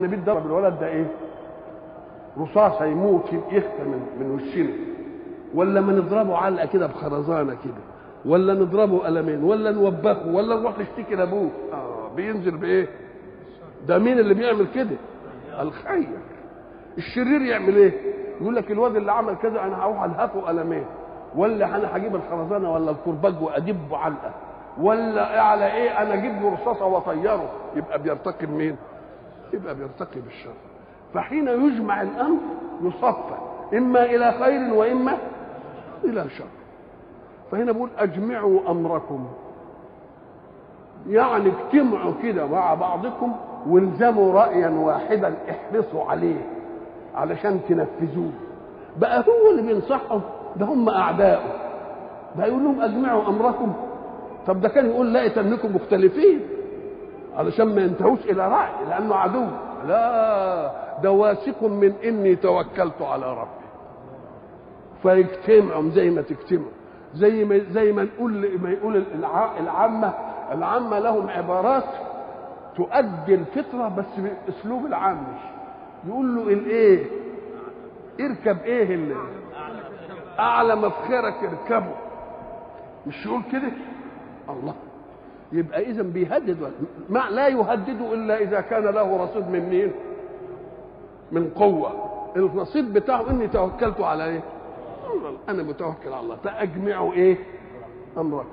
النبي ضرب الولد ده ايه رصاص هيموت يخفى من من وشنا ولا ما نضربه علقه كده بخرزانه كده ولا نضربه قلمين ولا نوبخه ولا نروح نشتكي لابوه اه بينزل بايه ده مين اللي بيعمل كده الخير الشرير يعمل ايه يقول لك الواد اللي عمل كذا انا هروح الهفه قلمين ولا انا هجيب الخرزانه ولا الكرباج وادبه علقه ولا على ايه انا اجيب له رصاصه واطيره يبقى بيرتقي مين يبقى بيرتقي بالشر فحين يجمع الامر يصفى اما الى خير واما الى شر فهنا بقول اجمعوا امركم يعني اجتمعوا كده مع بعضكم والزموا رايا واحدا احرصوا عليه علشان تنفذوه بقى هو اللي بينصحهم ده هم اعدائه ده يقول لهم اجمعوا امركم طب ده كان يقول لا انكم مختلفين علشان ما ينتهوش الى راي لانه عدو لا ده واثق من اني توكلت على ربي فيجتمعوا زي ما تجتمعوا زي ما زي ما نقول ما يقول العامه العامه لهم عبارات تؤدي الفطره بس باسلوب العامي يقول له الايه اركب ايه اللي اعلى مفخرك اركبه مش يقول كده الله يبقى اذا بيهدد ما لا يهدد الا اذا كان له رصيد من مين من قوه الرصيد بتاعه اني توكلت على ايه انا متوكل على الله فاجمعوا ايه امركم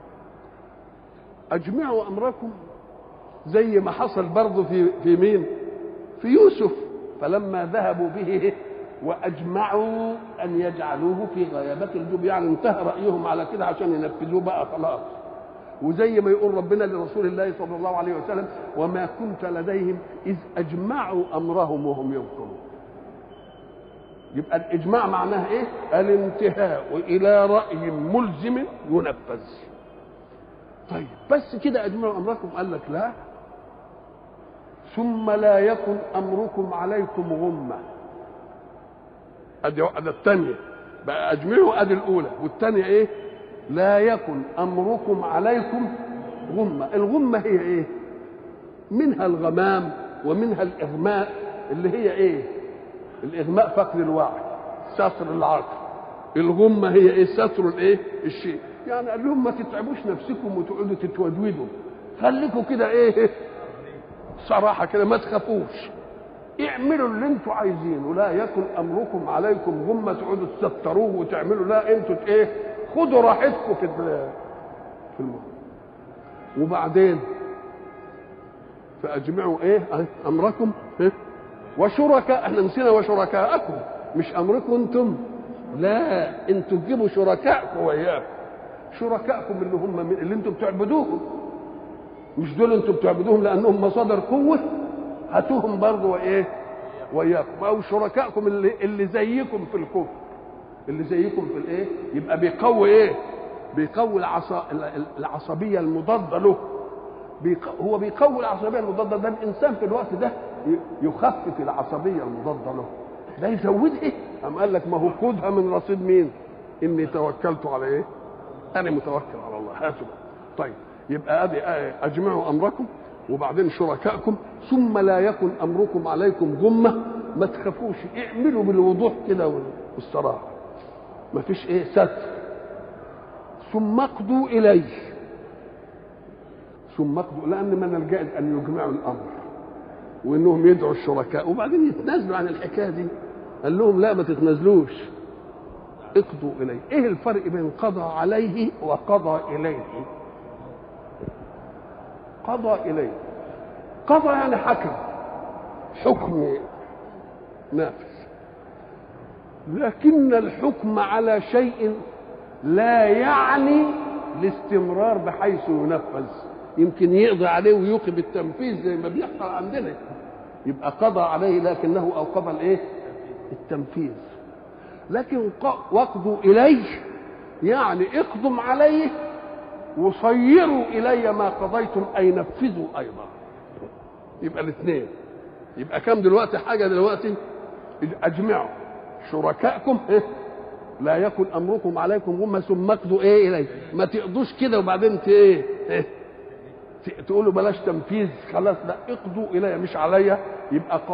اجمعوا امركم زي ما حصل برضه في في مين في يوسف فلما ذهبوا به واجمعوا ان يجعلوه في غيابه الجب يعني انتهى رايهم على كده عشان ينفذوه بقى خلاص وزي ما يقول ربنا لرسول الله صلى الله عليه وسلم وما كنت لديهم اذ اجمعوا امرهم وهم يمكرون يبقى الاجماع معناه ايه الانتهاء الى راي ملزم ينفذ طيب بس كده اجمعوا امركم قال لك لا ثم لا يكن امركم عليكم غمه ادي ادي الثانيه بقى اجمعوا ادي الاولى والثانيه ايه لا يكن امركم عليكم غمه الغمه هي ايه منها الغمام ومنها الاغماء اللي هي ايه الاغماء فقد الوعي ستر العقل الغمه هي ايه ستر الايه الشيء يعني قال لهم ما تتعبوش نفسكم وتقعدوا تتودودوا خليكم كده ايه صراحه كده ما تخافوش اعملوا اللي انتوا عايزينه لا يكن امركم عليكم غمه تقعدوا تستروه وتعملوا لا انتوا ايه خدوا راحتكم في في الموضوع وبعدين فاجمعوا ايه امركم إيه؟ وشركاء احنا نسينا وشركاءكم مش امركم انتم لا انتوا تجيبوا شركائكم وياكم شركائكم اللي هم من اللي انتم بتعبدوهم مش دول انتم بتعبدوهم لانهم مصادر قوه هاتوهم برضه وايه وياكم او شركائكم اللي اللي زيكم في الكفر اللي زيكم في الايه يبقى بيقوي ايه بيقوي العصا العصبيه المضاده له بيق... هو بيقوي العصبيه المضاده ده الانسان في الوقت ده يخفف العصبيه المضاده له ده يزود ايه قام قال لك ما هو خدها من رصيد مين اني توكلت على ايه انا متوكل على الله هاتوا طيب يبقى ادي اجمعوا امركم وبعدين شركائكم ثم لا يكن امركم عليكم غمه ما تخافوش اعملوا بالوضوح كده والصراحه ما فيش ايه ستر ثم اقضوا اليه ثم اقضوا لان من الجائز ان يجمعوا الامر وانهم يدعوا الشركاء وبعدين يتنازلوا عن الحكايه دي قال لهم لا ما تتنازلوش اقضوا اليه ايه الفرق بين قضى عليه وقضى اليه قضى اليه قضى يعني حكم حكم نافذ لكن الحكم على شيء لا يعني الاستمرار بحيث ينفذ يمكن يقضي عليه ويوقف التنفيذ زي ما بيحصل عندنا يبقى قضى عليه لكنه اوقف الايه التنفيذ لكن واقضوا اليه يعني اقضم عليه وصيروا الي ما قضيتم اي نفذوا ايضا يبقى الاثنين يبقى كم دلوقتي حاجه دلوقتي اجمعوا شركائكم إيه؟ لا يكن امركم عليكم غمه ثم اقضوا ايه اليه ما تقضوش كده وبعدين ت ايه, إيه؟ ت- تقولوا بلاش تنفيذ خلاص لا اقضوا الي مش عليا يبقى